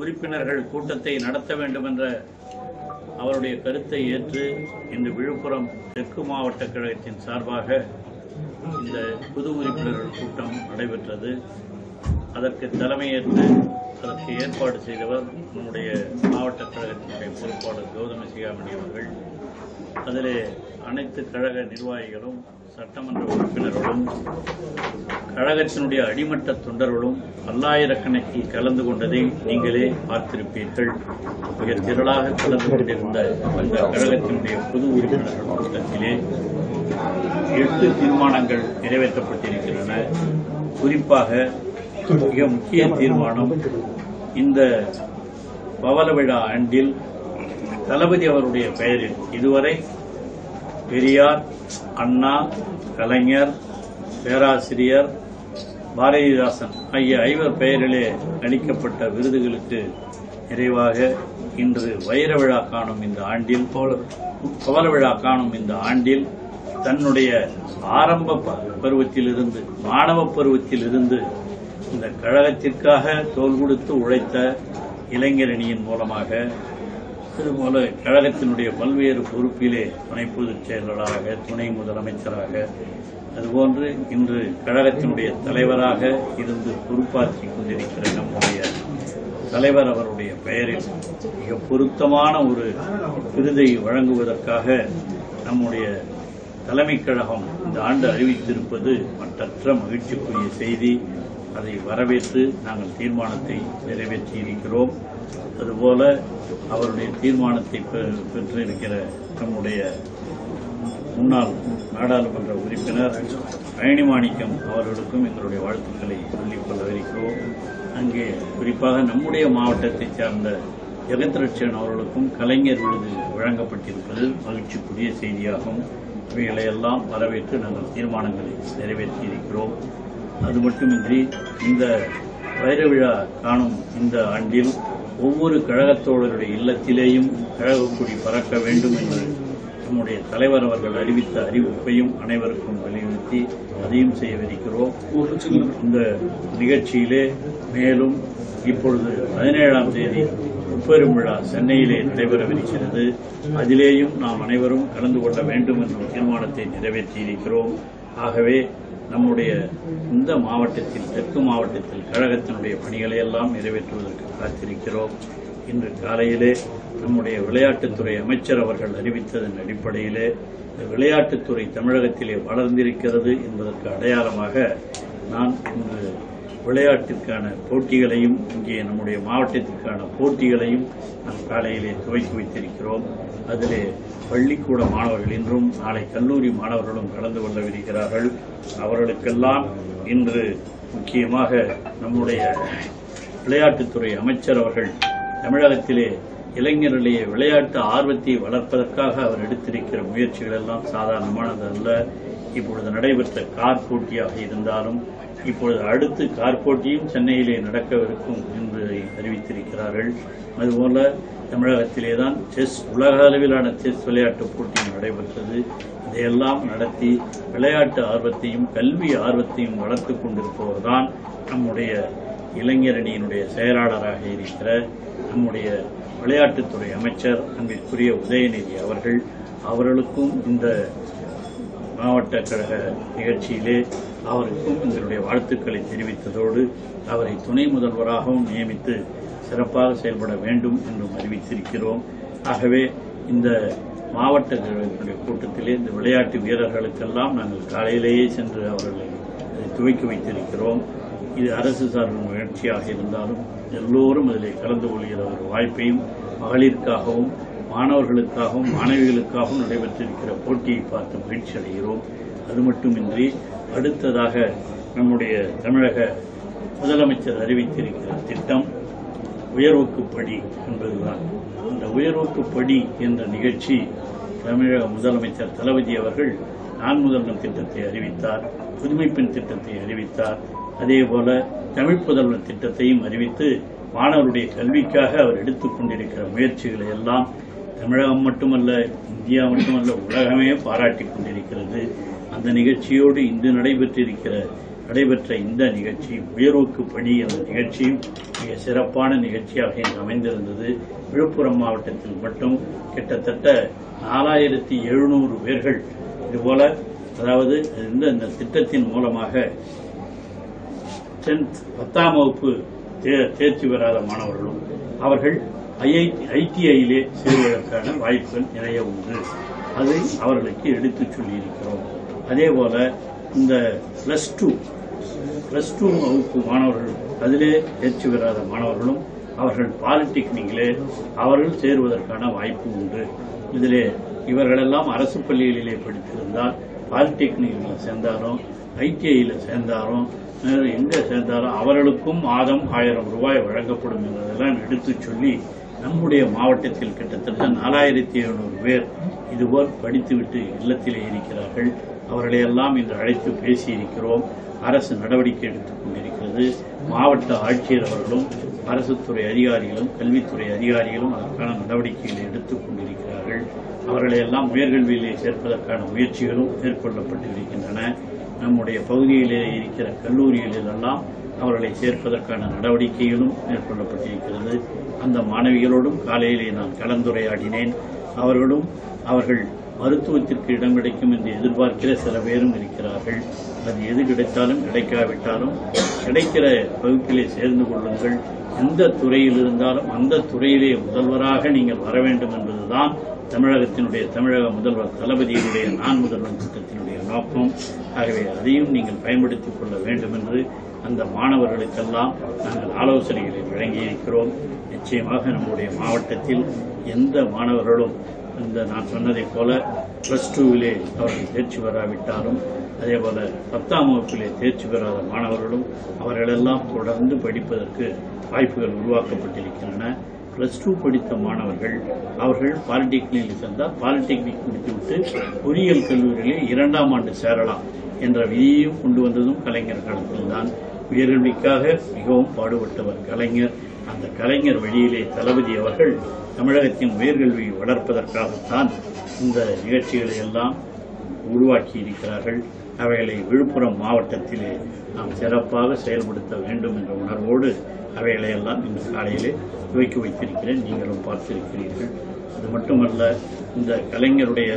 உறுப்பினர்கள் கூட்டத்தை நடத்த வேண்டும் என்ற அவருடைய கருத்தை ஏற்று இன்று விழுப்புரம் தெற்கு மாவட்ட கழகத்தின் சார்பாக இந்த புது உறுப்பினர்கள் கூட்டம் நடைபெற்றது அதற்கு தலைமையேற்று அதற்கு ஏற்பாடு செய்தவர் நம்முடைய மாவட்ட கழகத்தினுடைய பொறுப்பாளர் கௌதம சிகாமணி அவர்கள் அதிலே அனைத்து கழக நிர்வாகிகளும் சட்டமன்ற உறுப்பினர்களும் கழகத்தினுடைய அடிமட்ட தொண்டர்களும் பல்லாயிரக்கணக்கில் கலந்து கொண்டதை நீங்களே பார்த்திருப்பீர்கள் மிக திரளாக கலந்து கொண்டிருந்த அந்த கழகத்தினுடைய பொது உறுப்பினர்கள் கூட்டத்திலே எட்டு தீர்மானங்கள் நிறைவேற்றப்பட்டிருக்கின்றன குறிப்பாக மிக முக்கிய தீர்மானம் இந்த பவள விழா ஆண்டில் தளபதி அவருடைய பெயரில் இதுவரை பெரியார் அண்ணா கலைஞர் பேராசிரியர் பாரதிதாசன் ஆகிய ஐவர் பெயரிலே அளிக்கப்பட்ட விருதுகளுக்கு நிறைவாக இன்று வைர விழா காணும் இந்த ஆண்டில் பவள விழா காணும் இந்த ஆண்டில் தன்னுடைய ஆரம்ப ப- பருவத்திலிருந்து மாணவ பருவத்திலிருந்து இந்த கழகத்திற்காக தோல் கொடுத்து உழைத்த இளைஞரணியின் மூலமாக இதுபோல கழகத்தினுடைய பல்வேறு பொறுப்பிலே துணை பொதுச் செயலராக துணை முதலமைச்சராக அதுபோன்று இன்று கழகத்தினுடைய தலைவராக இருந்து பொறுப்பாற்றி கொண்டிருக்கிற நம்முடைய தலைவர் அவருடைய பெயரில் மிக பொருத்தமான ஒரு விருதை வழங்குவதற்காக நம்முடைய தலைமைக் கழகம் இந்த ஆண்டு அறிவித்திருப்பது மற்றற்ற மகிழ்ச்சிக்குரிய செய்தி அதை வரவேற்று நாங்கள் தீர்மானத்தை நிறைவேற்றியிருக்கிறோம் அதுபோல அவருடைய தீர்மானத்தை பெ- பெற்றிருக்கிற நம்முடைய முன்னாள் நாடாளுமன்ற உறுப்பினர் பழனிமாணிக்கம் அவர்களுக்கும் எங்களுடைய வாழ்த்துக்களை சொல்லிக் கொள்ளவிருக்கிறோம் அங்கே குறிப்பாக நம்முடைய மாவட்டத்தைச் சார்ந்த ஜெகத்ரட்சன் அவர்களுக்கும் கலைஞர் விருது வழங்கப்பட்டிருப்பது மகிழ்ச்சிக்குரிய செய்தியாகும் இவைகளையெல்லாம் வரவேற்று நாங்கள் தீர்மானங்களை நிறைவேற்றியிருக்கிறோம் அது மட்டுமின்றி இந்த வைர விழா காணும் இந்த ஆண்டில் ஒவ்வொரு கழகத்தோழருடைய இல்லத்திலேயும் கழகக் கொடி பறக்க வேண்டும் என்று நம்முடைய தலைவர் அவர்கள் அறிவித்த அறிவிப்பையும் அனைவருக்கும் வலியுறுத்தி அதையும் செய்யவிருக்கிறோம் இந்த நிகழ்ச்சியிலே மேலும் இப்பொழுது பதினேழாம் தேதி முப்பெரும் விழா சென்னையிலே நடைபெறவிருக்கிறது அதிலேயும் நாம் அனைவரும் கலந்து கொள்ள வேண்டும் என்ற தீர்மானத்தை நிறைவேற்றியிருக்கிறோம் ஆகவே நம்முடைய இந்த மாவட்டத்தில் தெற்கு மாவட்டத்தில் கழகத்தினுடைய பணிகளை எல்லாம் நிறைவேற்றுவதற்கு காத்திருக்கிறோம் இன்று காலையிலே நம்முடைய விளையாட்டுத்துறை அமைச்சர் அவர்கள் அறிவித்ததன் அடிப்படையிலே இந்த விளையாட்டுத்துறை தமிழகத்திலே வளர்ந்திருக்கிறது என்பதற்கு அடையாளமாக நான் இன்று விளையாட்டிற்கான போட்டிகளையும் இங்கே நம்முடைய மாவட்டத்திற்கான போட்டிகளையும் நாம் காலையிலே துவக்கி வைத்திருக்கிறோம் அதிலே பள்ளிக்கூட மாணவர்கள் இன்றும் நாளை கல்லூரி மாணவர்களும் கலந்து கொள்ளவிருக்கிறார்கள் அவர்களுக்கெல்லாம் இன்று முக்கியமாக நம்முடைய விளையாட்டுத்துறை அமைச்சர் அவர்கள் தமிழகத்திலே இளைஞர்களிடையே விளையாட்டு ஆர்வத்தை வளர்ப்பதற்காக அவர் எடுத்திருக்கிற முயற்சிகள் எல்லாம் சாதாரணமானது அல்ல இப்பொழுது நடைபெற்ற கார் போட்டியாக இருந்தாலும் இப்பொழுது அடுத்து கார் போட்டியும் சென்னையிலே நடக்கவிருக்கும் என்று அறிவித்திருக்கிறார்கள் அதுபோல தமிழகத்திலே தான் செஸ் உலக அளவிலான செஸ் விளையாட்டு போட்டியும் நடைபெற்றது இதையெல்லாம் நடத்தி விளையாட்டு ஆர்வத்தையும் கல்வி ஆர்வத்தையும் வளர்த்துக் கொண்டிருப்பவர்தான் நம்முடைய இளைஞரணியினுடைய செயலாளராக இருக்கிற நம்முடைய விளையாட்டுத்துறை அமைச்சர் அன்பிற்குரிய உதயநிதி அவர்கள் அவர்களுக்கும் இந்த மாவட்ட கழக நிகழ்ச்சியிலே அவருக்கும் எங்களுடைய வாழ்த்துக்களை தெரிவித்ததோடு அவரை துணை முதல்வராகவும் நியமித்து சிறப்பாக செயல்பட வேண்டும் என்றும் அறிவித்திருக்கிறோம் ஆகவே இந்த மாவட்ட கழகத்தினுடைய கூட்டத்திலே இந்த விளையாட்டு வீரர்களுக்கெல்லாம் நாங்கள் காலையிலேயே சென்று அவர்களை அதை துவக்கி வைத்திருக்கிறோம் இது அரசு சார்பு முயற்சியாக இருந்தாலும் எல்லோரும் அதில் கலந்து கொள்கிற ஒரு வாய்ப்பையும் மகளிருக்காகவும் மாணவர்களுக்காகவும் மாணவிகளுக்காகவும் நடைபெற்றிருக்கிற போட்டியை பார்த்து மகிழ்ச்சி அடைகிறோம் அது மட்டுமின்றி அடுத்ததாக நம்முடைய தமிழக முதலமைச்சர் அறிவித்திருக்கிற திட்டம் உயர்வுக்கு படி என்பதுதான் அந்த உயர்வுக்கு படி என்ற நிகழ்ச்சி தமிழக முதலமைச்சர் தளபதி அவர்கள் நான் முதல்வன் திட்டத்தை அறிவித்தார் புதுமைப்பெண் திட்டத்தை அறிவித்தார் அதேபோல தமிழ் புதல்வன் திட்டத்தையும் அறிவித்து மாணவருடைய கல்விக்காக அவர் எடுத்துக் கொண்டிருக்கிற முயற்சிகளை எல்லாம் தமிழகம் மட்டுமல்ல இந்தியா மட்டுமல்ல உலகமே பாராட்டிக் கொண்டிருக்கிறது அந்த நிகழ்ச்சியோடு இன்று நடைபெற்றிருக்கிற நடைபெற்ற இந்த நிகழ்ச்சியும் உயர்வுக்கு பணி என்ற நிகழ்ச்சியும் மிக சிறப்பான நிகழ்ச்சியாக இன்று அமைந்திருந்தது விழுப்புரம் மாவட்டத்தில் மட்டும் கிட்டத்தட்ட நாலாயிரத்தி எழுநூறு பேர்கள் இதுபோல அதாவது இந்த இந்த திட்டத்தின் மூலமாக டென்த் பத்தாம் வகுப்பு தே- தேர்ச்சி பெறாத மாணவர்களும் அவர்கள் ஐஐடி ஐடிஐயிலே சேருவதற்கான வாய்ப்புகள் நிறைய உண்டு அதை அவர்களுக்கு எடுத்துச் சொல்லியிருக்கிறோம் அதே போல இந்த பிளஸ் டூ பிளஸ் டூ வகுப்பு மாணவர்கள் அதிலே தேர்ச்சி பெறாத மாணவர்களும் அவர்கள் பாலிடெக்னிக்கிலே அவர்கள் சேருவதற்கான வாய்ப்பு உண்டு இதிலே இவர்களெல்லாம் அரசு பள்ளிகளிலே படித்திருந்தால் பாலிடெக்னிக்கில் சேர்ந்தாலும் ஐடிஐயில் சேர்ந்தாலும் வேறு எங்கே சேர்ந்தாலும் அவர்களுக்கும் மாதம் ஆயிரம் ரூபாய் வழங்கப்படும் என்பதெல்லாம் எடுத்துச் சொல்லி நம்முடைய மாவட்டத்தில் கிட்டத்தட்ட நாலாயிரத்தி எழுநூறு பேர் இதுபோல் படித்துவிட்டு இல்லத்திலே இருக்கிறார்கள் அவர்களையெல்லாம் இன்று அழைத்து பேசியிருக்கிறோம் அரசு நடவடிக்கை எடுத்துக் கொண்டிருக்கிறது மாவட்ட ஆட்சியர் அவர்களும் அரசு துறை அதிகாரிகளும் கல்வித்துறை அதிகாரிகளும் அதற்கான நடவடிக்கைகளை எடுத்துக் கொண்டிருக்கிறார்கள் அவர்களையெல்லாம் உயர்கல்வியிலே சேர்ப்பதற்கான முயற்சிகளும் மேற்கொள்ளப்பட்டிருக்கின்றன நம்முடைய பகுதியிலே இருக்கிற கல்லூரிகளிலெல்லாம் அவர்களை சேர்ப்பதற்கான நடவடிக்கைகளும் மேற்கொள்ளப்பட்டிருக்கிறது அந்த மாணவிகளோடும் காலையிலே நான் கலந்துரையாடினேன் அவர்களும் அவர்கள் மருத்துவத்திற்கு இடம் கிடைக்கும் என்று எதிர்பார்க்கிற சில பேரும் இருக்கிறார்கள் அது எது கிடைத்தாலும் கிடைக்காவிட்டாலும் கிடைக்கிற வகுப்பிலே சேர்ந்து கொள்ளுங்கள் எந்த துறையில் இருந்தாலும் அந்த துறையிலே முதல்வராக நீங்கள் வர வேண்டும் என்பதுதான் தமிழகத்தினுடைய தமிழக முதல்வர் தளபதியினுடைய நான் முதல்வன் திட்டத்தினுடைய நோக்கம் ஆகவே அதையும் நீங்கள் பயன்படுத்திக் கொள்ள வேண்டும் என்று அந்த மாணவர்களுக்கெல்லாம் நாங்கள் ஆலோசனைகளை வழங்கியிருக்கிறோம் நிச்சயமாக நம்முடைய மாவட்டத்தில் எந்த மாணவர்களும் இந்த நான் சொன்னதைப் போல பிளஸ் டூவிலே அவர்கள் தேர்ச்சி பெறாவிட்டாலும் அதே போல பத்தாம் வகுப்பிலே தேர்ச்சி பெறாத மாணவர்களும் அவர்களெல்லாம் தொடர்ந்து படிப்பதற்கு வாய்ப்புகள் உருவாக்கப்பட்டிருக்கின்றன பிளஸ் டூ படித்த மாணவர்கள் அவர்கள் பாலிடெக்னிக்கில் சேர்ந்தால் பாலிடெக்னிக் முடித்துவிட்டு பொறியியல் கல்லூரியிலே இரண்டாம் ஆண்டு சேரலாம் என்ற விதியையும் கொண்டு வந்ததும் கலைஞர் காலத்தில்தான் உயர்கல்விக்காக மிகவும் பாடுபட்டவர் கலைஞர் அந்த கலைஞர் வழியிலே தளபதி அவர்கள் தமிழகத்தின் உயர்கல்வியை வளர்ப்பதற்காகத்தான் இந்த நிகழ்ச்சிகளை எல்லாம் உருவாக்கி இருக்கிறார்கள் அவைகளை விழுப்புரம் மாவட்டத்திலே நாம் சிறப்பாக செயல்படுத்த வேண்டும் என்ற உணர்வோடு அவைகளை எல்லாம் இன்று காலையிலே துவக்கி வைத்திருக்கிறேன் நீங்களும் பார்த்திருக்கிறீர்கள் அது மட்டுமல்ல இந்த கலைஞருடைய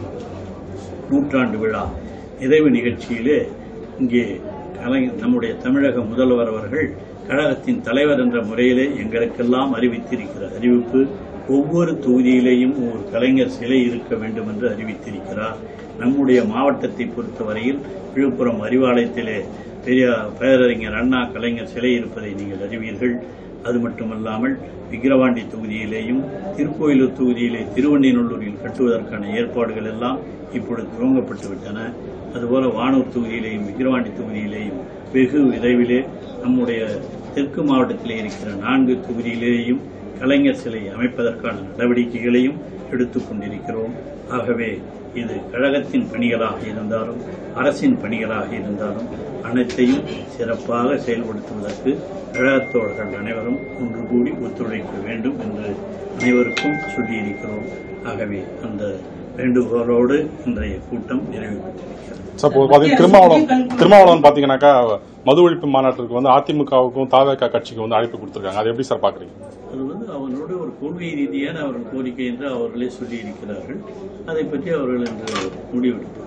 நூற்றாண்டு விழா நிறைவு நிகழ்ச்சியிலே இங்கே கலை நம்முடைய தமிழக முதல்வர் அவர்கள் கழகத்தின் தலைவர் என்ற முறையிலே எங்களுக்கெல்லாம் அறிவித்திருக்கிற அறிவிப்பு ஒவ்வொரு தொகுதியிலேயும் ஒரு கலைஞர் சிலை இருக்க வேண்டும் என்று அறிவித்திருக்கிறார் நம்முடைய மாவட்டத்தை பொறுத்தவரையில் விழுப்புரம் அறிவாலயத்திலே பெரிய பேரறிஞர் அண்ணா கலைஞர் சிலை இருப்பதை நீங்கள் அறிவீர்கள் அது மட்டுமல்லாமல் விக்கிரவாண்டி தொகுதியிலேயும் திருக்கோயிலூர் தொகுதியிலே திருவண்ணைநல்லூரில் கட்டுவதற்கான ஏற்பாடுகள் எல்லாம் இப்பொழுது துவங்கப்பட்டு விட்டன அதுபோல வானூர் தொகுதியிலேயும் விக்கிரவாண்டி தொகுதியிலேயும் வெகு விரைவிலே நம்முடைய தெற்கு மாவட்டத்திலே இருக்கிற நான்கு தொகுதியிலேயும் கலைஞர் சிலை அமைப்பதற்கான நடவடிக்கைகளையும் எடுத்துக் கொண்டிருக்கிறோம் ஆகவே இது கழகத்தின் பணிகளாக இருந்தாலும் அரசின் பணிகளாக இருந்தாலும் அனைத்தையும் சிறப்பாக செயல்படுத்துவதற்கு கழகத்தோழர்கள் அனைவரும் ஒன்று கூடி ஒத்துழைக்க வேண்டும் என்று அனைவருக்கும் சொல்லியிருக்கிறோம் ஆகவே அந்த வேண்டுகோளோடு இன்றைய கூட்டம் நிறைவு பெற்றிருக்கிறது சார் இப்போ பாத்தீங்கன்னா திருமாவளவன் திருமாவளவன் பாத்தீங்கன்னாக்கா மது ஒழிப்பு மாநாட்டிற்கு வந்து அதிமுகவுக்கும் தாவேகா கட்சிக்கு வந்து அழைப்பு கொடுத்திருக்காங்க அதை எப்படி சார் பாக்குறீங்க அது வந்து அவர்களுடைய ஒரு கொள்கை ரீதியான அவர்கள் கோரிக்கை என்று அவர்களே சொல்லியிருக்கிறார்கள் அதை பற்றி அவர்கள் இன்று முடிவெடுப்பார்கள்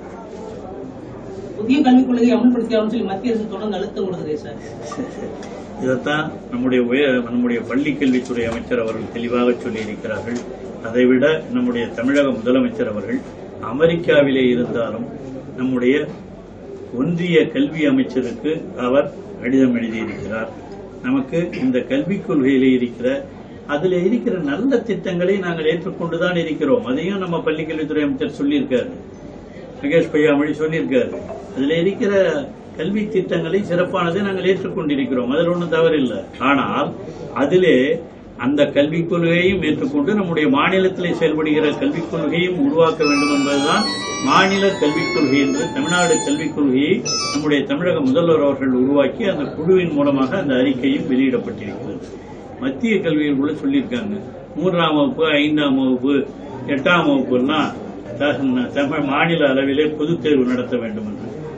புதிய கல்விக் கொள்கையை அமல்படுத்தியாலும் சொல்லி மத்திய அரசு தொடர்ந்து அழுத்தம் கொடுக்குதே சார் இதைத்தான் நம்முடைய உயர் நம்முடைய பள்ளி கல்வித்துறை அமைச்சர் அவர்கள் தெளிவாக சொல்லியிருக்கிறார்கள் அதைவிட நம்முடைய தமிழக முதலமைச்சர் அவர்கள் அமெரிக்காவிலே இருந்தாலும் நம்முடைய ஒன்றிய கல்வி அமைச்சருக்கு அவர் கடிதம் எழுதியிருக்கிறார் நமக்கு இந்த கல்விக் கொள்கையிலே இருக்கிற அதில் இருக்கிற நல்ல திட்டங்களை நாங்கள் ஏற்றுக்கொண்டுதான் இருக்கிறோம் அதையும் நம்ம பள்ளி கல்வித்துறை அமைச்சர் சொல்லியிருக்காரு மகேஷ் பொய்யாமொழி சொல்லியிருக்காரு அதுல இருக்கிற கல்வி திட்டங்களை சிறப்பானதை நாங்கள் ஏற்றுக்கொண்டிருக்கிறோம் அதில் ஒன்றும் தவறில்லை ஆனால் அதிலே அந்த கல்விக் கொள்கையையும் ஏற்றுக்கொண்டு நம்முடைய மாநிலத்திலே செயல்படுகிற கல்விக் கொள்கையும் உருவாக்க வேண்டும் என்பதுதான் மாநில கல்விக் கொள்கை என்று தமிழ்நாடு கல்விக் கொள்கையை நம்முடைய தமிழக முதல்வர் அவர்கள் உருவாக்கி அந்த குழுவின் மூலமாக அந்த அறிக்கையும் வெளியிடப்பட்டிருக்கிறது மத்திய கல்வியில் கூட சொல்லியிருக்காங்க மூன்றாம் வகுப்பு ஐந்தாம் வகுப்பு எட்டாம் வகுப்புலாம் த- தமிழ் மாநில அளவிலே பொதுத் தேர்வு நடத்த வேண்டும் என்று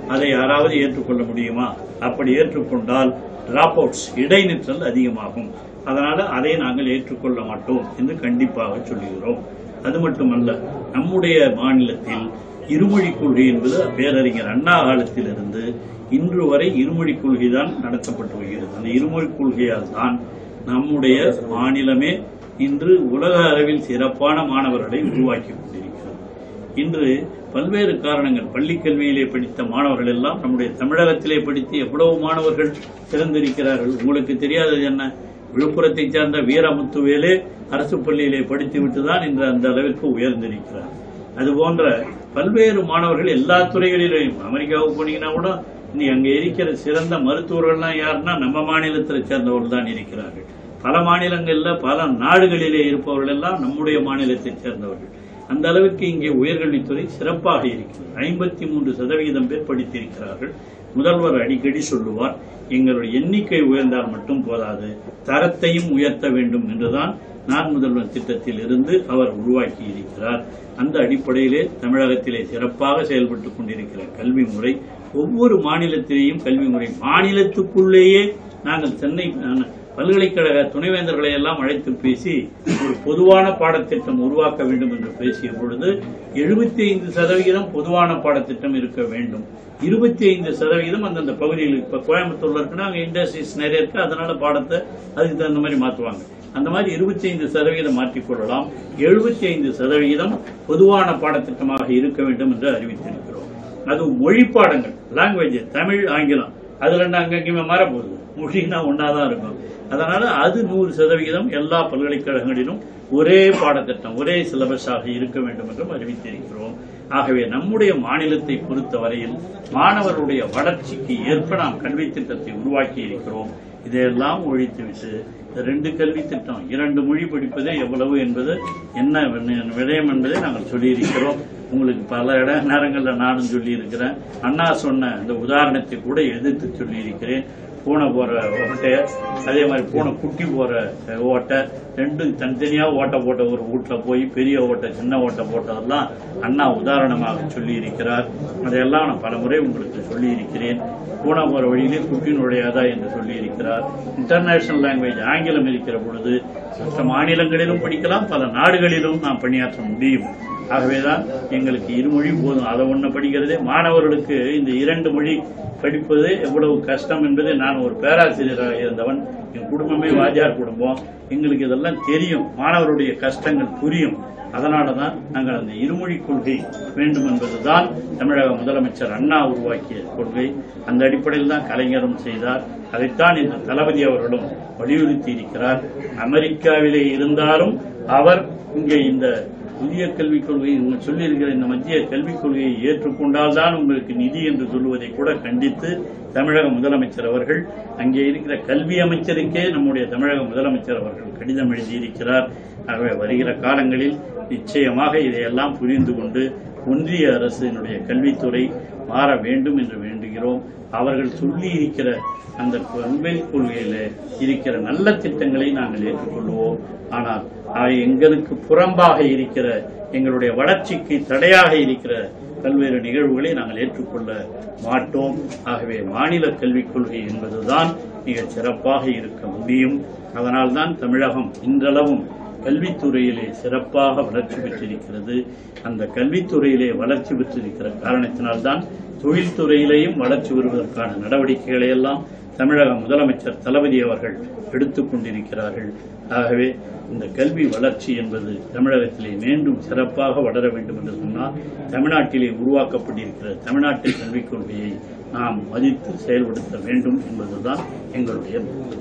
அதை யாராவது ஏற்றுக்கொள்ள முடியுமா அப்படி ஏற்றுக்கொண்டால் டிராப் அவுட்ஸ் இடைநிற்றல் அதிகமாகும் அதனால அதை நாங்கள் ஏற்றுக்கொள்ள மாட்டோம் என்று கண்டிப்பாக சொல்லுகிறோம் அது மட்டுமல்ல நம்முடைய மாநிலத்தில் இருமொழி கொள்கை என்பது பேரறிஞர் அண்ணா காலத்திலிருந்து இன்று வரை இருமொழி கொள்கை தான் நடத்தப்பட்டு வருகிறது அந்த இருமொழி கொள்கையால் தான் நம்முடைய மாநிலமே இன்று உலக அளவில் சிறப்பான மாணவர்களை உருவாக்கி கொண்டிருக்கிறது இன்று பல்வேறு காரணங்கள் பள்ளி கல்வியிலே படித்த மாணவர்கள் எல்லாம் நம்முடைய தமிழகத்திலே படித்து எவ்வளவு மாணவர்கள் சிறந்திருக்கிறார்கள் உங்களுக்கு தெரியாதது என்ன விழுப்புரத்தைச் சேர்ந்த வீரமுத்துவேலே அரசு பள்ளியிலே படித்துவிட்டு தான் இன்று அந்த அளவிற்கு உயர்ந்திருக்கிறார் அதுபோன்ற பல்வேறு மாணவர்கள் எல்லா துறைகளிலும் அமெரிக்காவுக்கு போனீங்கன்னா கூட நீ அங்க இருக்கிற சிறந்த மருத்துவர்கள்லாம் யாருன்னா நம்ம மாநிலத்தை சேர்ந்தவர்கள் தான் இருக்கிறார்கள் பல மாநிலங்கள்ல பல நாடுகளிலே இருப்பவர்கள் எல்லாம் நம்முடைய மாநிலத்தைச் சேர்ந்தவர்கள் அந்த அளவுக்கு இங்கே உயர்கல்வித்துறை சிறப்பாக இருக்கிறது ஐம்பத்தி மூன்று சதவிகிதம் பேர் படித்திருக்கிறார்கள் முதல்வர் அடிக்கடி சொல்லுவார் எங்களுடைய எண்ணிக்கை உயர்ந்தால் மட்டும் போதாது தரத்தையும் உயர்த்த வேண்டும் என்றுதான் நான் முதல்வர் திட்டத்தில் இருந்து அவர் உருவாக்கி இருக்கிறார் அந்த அடிப்படையிலே தமிழகத்திலே சிறப்பாக செயல்பட்டுக் கொண்டிருக்கிற கல்வி முறை ஒவ்வொரு மாநிலத்திலேயும் கல்வி முறை மாநிலத்துக்குள்ளேயே நாங்கள் சென்னை அஹ், பல்கலைக்கழக துணைவேந்தர்களை எல்லாம் அழைத்து பேசி ஒரு பொதுவான பாடத்திட்டம் உருவாக்க வேண்டும் என்று பேசிய பொழுது எழுபத்தி ஐந்து சதவிகிதம் பொதுவான பாடத்திட்டம் இருக்க வேண்டும் இருபத்தி ஐந்து சதவிகிதம் அந்தந்த பகுதியில் இப்ப கோயம்புத்தூர்ல இருக்குன்னா அங்க இண்டஸ்ட்ரீஸ் நிறைய இருக்கு அதனால பாடத்தை அதுக்கு தகுந்த மாதிரி மாத்துவாங்க அந்த மாதிரி இருபத்தி ஐந்து சதவிகிதம் மாற்றிக்கொள்ளலாம் எழுபத்தி ஐந்து சதவிகிதம் பொதுவான பாடத்திட்டமாக இருக்க வேண்டும் என்று அறிவித்திருக்கிறோம் அது மொழி பாடங்கள் லாங்குவேஜ் தமிழ் ஆங்கிலம் அதுல ரெண்டு அங்கங்கேயுமே மாறப்போகுது மொழினா ஒன்னாதான் இருக்கும் அதனால அது நூறு சதவிகிதம் எல்லா பல்கலைக்கழகங்களிலும் ஒரே பாடத்திட்டம் ஒரே சிலபஸாக இருக்க வேண்டும் என்றும் அறிவித்திருக்கிறோம் ஆகவே நம்முடைய மாநிலத்தை பொறுத்தவரையில் மாணவருடைய வளர்ச்சிக்கு ஏற்ப நாம் கல்வி திட்டத்தை உருவாக்கி இருக்கிறோம் இதையெல்லாம் ஒழித்துவிட்டு இந்த ரெண்டு கல்வி திட்டம் இரண்டு மொழி படிப்பதே எவ்வளவு என்பது என்ன விண்ண- விடயம் என்பதை நாங்கள் சொல்லியிருக்கிறோம் உங்களுக்கு பல இட நேரங்களில் நானும் சொல்லியிருக்கிறேன் அண்ணா சொன்ன இந்த உதாரணத்தை கூட எதிர்த்து சொல்லியிருக்கிறேன் பூனை போற ஓட்டைய அதே மாதிரி பூனை குட்டி போற அஹ், ஓட்டை ரெண்டும் தனித்தனியா ஓட்டை போட்ட ஒரு வீட்டுல போய் பெரிய ஓட்டை சின்ன ஓட்டை போட்டதெல்லாம் அண்ணா உதாரணமாக சொல்லி இருக்கிறார் அதையெல்லாம் நான் பல முறை உங்களுக்கு சொல்லி இருக்கிறேன் பூனை போற வழியிலே குட்டி நுழையாதா என்று சொல்லி இருக்கிறார் இன்டர்நேஷனல் லாங்குவேஜ் ஆங்கிலம் இருக்கிற பொழுது மற்ற மாநிலங்களிலும் படிக்கலாம் பல நாடுகளிலும் நாம் பணியாற்ற முடியும் ஆகவேதான் எங்களுக்கு இருமொழி போதும் அதை ஒண்ணு படிக்கிறதே மாணவர்களுக்கு இந்த இரண்டு மொழி படிப்பது எவ்வளவு கஷ்டம் என்பதை நான் ஒரு பேராசிரியராக இருந்தவன் என் குடும்பமே வாத்தியார் குடும்பம் எங்களுக்கு இதெல்லாம் தெரியும் மாணவருடைய கஷ்டங்கள் புரியும் அதனால தான் நாங்கள் அந்த இருமொழி கொள்கை வேண்டும் என்பதுதான் தமிழக முதலமைச்சர் அண்ணா உருவாக்கிய கொள்கை அந்த அடிப்படையில் தான் கலைஞரும் செய்தார் அதைத்தான் இந்த தளபதி அவர்களும் வலியுறுத்தி இருக்கிறார் அமெரிக்காவிலே இருந்தாலும் அவர் இங்கே இந்த புதிய கல்விக் கொள்கை நீங்கள் சொல்லியிருக்கிற இந்த மத்திய கல்விக் கொள்கையை ஏற்றுக்கொண்டால் தான் உங்களுக்கு நிதி என்று சொல்லுவதை கூட கண்டித்து தமிழக முதலமைச்சர் அவர்கள் அங்கே இருக்கிற கல்வி அமைச்சருக்கே நம்முடைய தமிழக முதலமைச்சர் அவர்கள் கடிதம் எழுதியிருக்கிறார் ஆகவே வருகிற காலங்களில் நிச்சயமாக இதையெல்லாம் புரிந்து கொண்டு ஒன்றிய அரசினுடைய கல்வித்துறை மாற வேண்டும் என்று வேண்டுகிறோம் அவர்கள் சொல்லி இருக்கிற அந்த கல்வி கொள்கையில இருக்கிற நல்ல திட்டங்களை நாங்கள் ஏற்றுக்கொள்வோம் ஆனால் அவை எங்களுக்கு புறம்பாக இருக்கிற எங்களுடைய வளர்ச்சிக்கு தடையாக இருக்கிற பல்வேறு நிகழ்வுகளை நாங்கள் ஏற்றுக்கொள்ள மாட்டோம் ஆகவே மாநில கல்விக் கொள்கை என்பதுதான் மிகச் சிறப்பாக இருக்க முடியும் அதனால்தான் தமிழகம் இன்றளவும் கல்வித்துறையிலே சிறப்பாக வளர்ச்சி பெற்றிருக்கிறது அந்த கல்வித்துறையிலே வளர்ச்சி பெற்றிருக்கிற காரணத்தினால்தான் தொழில்துறையிலேயும் வளர்ச்சி வருவதற்கான நடவடிக்கைகளை எல்லாம் தமிழக முதலமைச்சர் தளபதி அவர்கள் எடுத்துக் கொண்டிருக்கிறார்கள் ஆகவே இந்த கல்வி வளர்ச்சி என்பது தமிழகத்திலே மீண்டும் சிறப்பாக வளர வேண்டும் என்று சொன்னால் தமிழ்நாட்டிலே உருவாக்கப்பட்டிருக்கிற தமிழ்நாட்டு கல்விக் கொள்கையை நாம் மதித்து செயல்படுத்த வேண்டும் என்பதுதான் எங்களுடைய நோக்கம்.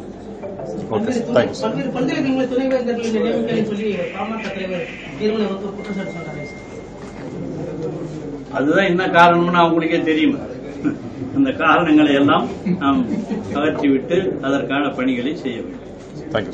ஓகே பல்வேறு துணை- தேங்க்ஸ் பல்வேறு பல்கலைக்கழக துணைவேந்தர்களை நியமிக்கலைன்னு சொல்லி பாமக தலைவர் நிறுவனர் வந்து ஒரு குற்றச்சாட்டு சொன்னாங்க சார். அதுதான் என்ன காரணம்னு அவங்களுக்கே தெரியும் அந்த காரணங்களை எல்லாம் நாம் அகற்றிவிட்டு அதற்கான பணிகளை செய்ய வேண்டும் தேங்க்யூ